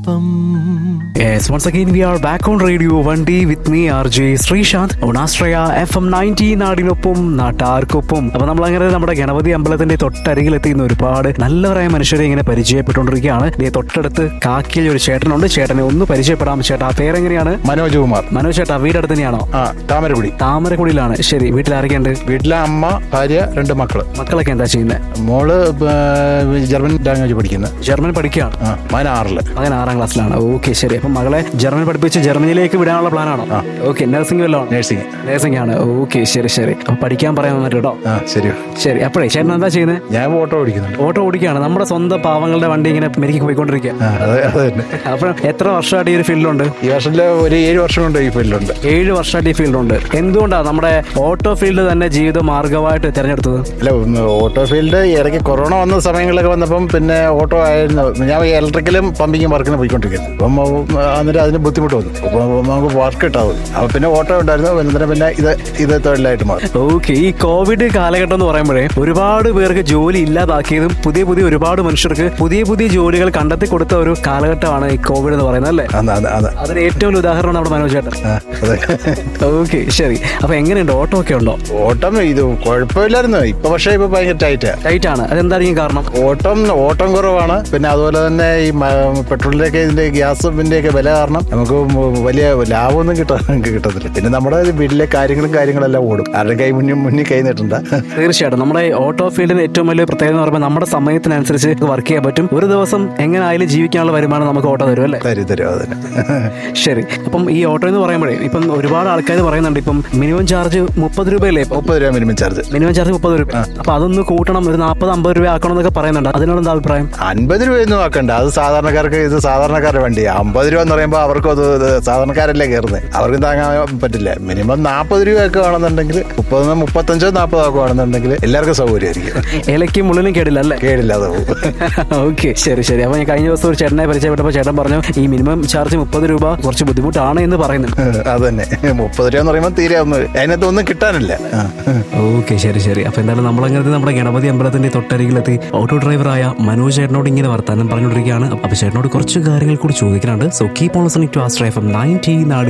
ഒപ്പം Yes, once again we are back on Radio 1D with me RJ Sreesanth on Astraya FM 90 നാടിനൊപ്പം നാട്ടാർക്കൊപ്പം അപ്പൊ നമ്മൾ അങ്ങനെ നമ്മുടെ ഗണപതി അമ്പലത്തിന്റെ തൊട്ടരികിൽ എത്തിയുന്ന ഒരുപാട് നല്ലവരായ മനുഷ്യരെ ഇങ്ങനെ പരിചയപ്പെട്ടുകൊണ്ടിരിക്കുകയാണ് ദേ തൊട്ടടുത്ത് കാക്കിയിൽ ഒരു ചേട്ടനുണ്ട് ചേട്ടനെ ഒന്ന് പരിചയപ്പെടാം ചേട്ടാ പേരെങ്ങനെയാണ് മനോജ് കുമാർ മനോജ് ചേട്ടാ വീടടുത്ത് തന്നെയാണോ ആ താമരക്കുടി താമരക്കുടിയിലാണ് ശരി വീട്ടിൽ ആരൊക്കെയുണ്ട് വീട്ടിലെ അമ്മ ഭാര്യ രണ്ട് മക്കള് മക്കളൊക്കെ എന്താ ചെയ്യുന്നത് മോള് ഏർ, ജർമ്മൻ ലാംഗ്വേജ് പഠിക്കുന്നത് ജർമ്മൻ പഠിക്കുകയാണ് ആ മകൻ ആറില് മകൻ ആറാം ക്ലാസ്സിലാണ് ഓക്കെ ശരി അപ്പം മകളെ ജർമ്മൻ പഠിപ്പിച്ച് ജർമ്മനിയിലേക്ക് വിടാനുള്ള പ്ലാനാണോ ഓക്കെ നഴ്സിംഗ് വല്ലതും നേഴ്സിംഗ് നഴ്സിംഗ് ആണ് ഓക്കെ ശരി ശരി അപ്പൊ പഠിക്കാൻ പറയാൻ വന്നിട്ട് കേട്ടോ ആ ശരി ശരി അപ്പോഴേ ചേട്ടൻ എന്താ ചെയ്യുന്നത് ഞാൻ ഓട്ടോ ഓടിക്കുന്നുണ്ട് ഓട്ടോ ഓടിക്കുകയാണ് നമ്മുടെ സ്വന്തം പാവങ്ങളുടെ വണ്ടി ഇങ്ങനെ മെരുക്കി പോയിക്കൊണ്ടിരിക്കുക ആ അത് അത് തന്നെ അപ്പോൾ എത്ര വർഷമായിട്ട് ഈ ഒരു ഫീൽഡിലുണ്ട് ഈ വർഷത്തില് ഒരു ഏഴ് വർഷം കൊണ്ട് ഈ ഫീൽഡിലുണ്ട് ഏഴ് വർഷമായിട്ട് ഈ ഫീൽഡുണ്ട് എന്തുകൊണ്ടാണ് നമ്മുടെ ഓട്ടോ ഫീൽഡ് തന്നെ ജീവിത മാർഗമായിട്ട് തിരഞ്ഞെടുത്തത് അല്ല ഒന്ന് ഓട്ടോ ഫീൽഡ് ഇടയ്ക്ക് കൊറോണ വന്ന സമയങ്ങളൊക്കെ വന്നപ്പം പിന്നെ ഓട്ടോ ആയിരുന്നു ഞാൻ ഇലക്ട്രിക്കലും പമ്പിങ്ങും വർക്കിന് പോയിക്കൊണ്ടിരിക്കുന്നത് അപ്പം ആ, അന്നേരം അതിന് ബുദ്ധിമുട്ട് വന്നു അപ്പം നമുക്ക് വർക്ക് കിട്ടാവും അപ്പം പിന്നെ ഓട്ടോ ഉണ്ടായിരുന്നു അന്നേരം പിന്നെ ഇത് ഇത് തൊഴിലായിട്ട് മാറി ഓക്കെ ഈ കോവിഡ് കാലഘട്ടം എന്ന് പറയുമ്പോഴേ ഒരുപാട് പേർക്ക് ജോലി ഇല്ലാതാക്കിയതും പുതിയ പുതിയ ഒരുപാട് മനുഷ്യർക്ക് പുതിയ പുതിയ ജോലികൾ കണ്ടെത്തി കൊടുത്ത ഒരു കാലഘട്ടമാണ് ഈ കോവിഡ് എന്ന് പറയുന്നത് അല്ലേ അന്ന് അന്ന് അന്ന് അതിന് ഏറ്റവും വലിയ ഉദാഹരണം നമ്മുടെ മനോജ് ചേട്ടൻ ആ അതെ ഓക്കെ ശരി അപ്പൊ എങ്ങനെയുണ്ട് ഓട്ടോ ഒക്കെ ഉണ്ടോ ഓട്ടം ഇത് കുഴപ്പമില്ലായിരുന്നു ഇപ്പൊ പക്ഷേ ഇപ്പൊ ഭയങ്കര ടൈറ്റാ ടൈറ്റ് ആണ് അതെന്തായിരിക്കും കാരണം ഓട്ടം ഓട്ടം കുറവാണ് പിന്നെ അതുപോലെ തന്നെ ഈ മ- പെട്രോളിന്റെയൊക്കെ ഇതിന്റെ ഗ്യാസിന്റെ ഒക്കെ വില കാരണം നമുക്ക് മ- വലിയ ലാഭമൊന്നും കിട്ടാൻ കിട്ടത്തില്ല പിന്നെ നമ്മുടെ വീട്ടിലെ കാര്യങ്ങളും കാര്യങ്ങളെല്ലാം ഓടും ആരുടെ കൈ മുന്നിൽ മുന്നിൽ കൈ നീട്ടണ്ട തീർച്ചയായിട്ടും നമ്മുടെ ഓട്ടോ ഫീൽഡിന് ഏറ്റവും വലിയ പ്രത്യേകത എന്ന് പറയുമ്പോൾ നമ്മുടെ സമയത്തിനനുസരിച്ച് വർക്ക് ചെയ്യാൻ പറ്റും ഒരു ദിവസം എങ്ങനെ ആയാലും ജീവിക്കാനുള്ള വരുമാനം നമുക്ക് ഓട്ടോ തരും അല്ലേ തരും തരും അതിന് ശരി അപ്പം ഈ ഓട്ടോ എന്ന് പറയുമ്പോഴേ ഇപ്പം ഒരുപാട് ആൾക്കാർ പറയുന്നുണ്ട് ഇപ്പം മിനിമം ചാർജ് മുപ്പത് രൂപയല്ലേ ഇപ്പം മുപ്പത് രൂപ മിനിമം ചാർജ് മിനിമം ചാർജ് മുപ്പത് രൂപ അപ്പൊ അതൊന്ന് കൂട്ടണം ഒരു നാൽപ്പത് അമ്പത് രൂപ ആക്കണം എന്നൊക്കെ പറയുന്നുണ്ട് അതിനോട് എന്താ അഭിപ്രായം അൻപത് രൂപയൊന്നും ആക്കണ്ട അത് സാധാരണക്കാർക്ക് ഇത് സാധാരണക്കാരുടെ വണ്ടി അമ്പത് രൂപ എന്ന് പറയുമ്പോൾ അവർക്കും അത് ഇത് സാധാരണക്കാരല്ലേ കയറുന്നത് അവർക്കും താങ്ങാൻ പറ്റില്ല മിനിമം നാൽപ്പത് രൂപയൊക്കെ ആണെന്നുണ്ടെങ്കിൽ മുപ്പത് മുപ്പത്തഞ്ചോ നാൽപ്പതോ ഒക്കെ ആണെന്നുണ്ടെങ്കിൽ എല്ലാവർക്കും സൗകര്യമായിരിക്കും ഇലയ്ക്കും മുള്ളിനും കേടില്ല അല്ലേ കേടില്ലാതെ പോകും ഓക്കെ ശരി ശരി അപ്പൊ ഞാൻ കഴിഞ്ഞ ദിവസം ഒരു ചേട്ടനെ പരിചയപ്പെട്ടപ്പോൾ ചേട്ടൻ പറഞ്ഞു ഈ മിനിമം ചാർജ് മുപ്പത് രൂപ കുറച്ച് ബുദ്ധിമുട്ടാണ് എന്ന് പറയുന്നുണ്ട് അത് തന്നെ മുപ്പത് രൂപ എന്ന് പറയുമ്പോൾ തീരെ ഒന്നും അതിനകത്ത് ഒന്നും കിട്ടാനില്ല ആ. ഓക്കെ ശരി ശരി അപ്പൊ എന്തായാലും നമ്മളങ്ങനെ നമ്മുടെ ഗണപതി അമ്പലത്തിന്റെ തൊട്ടരികിലെത്തി ഓട്ടോ ഡ്രൈവറായ മനോജ് ചേട്ടനോട് ഇങ്ങനെ വർത്താനം പറഞ്ഞുകൊണ്ടിരിക്കുകയാണ് അപ്പൊ ചേട്ടനോട് കുറച്ച് കാര്യങ്ങൾ കൂടി ചോദിക്കാനുണ്ട് so keep on listening to ആസ്ട്രൈ എഫ് എം നയൻറ്റി നാട്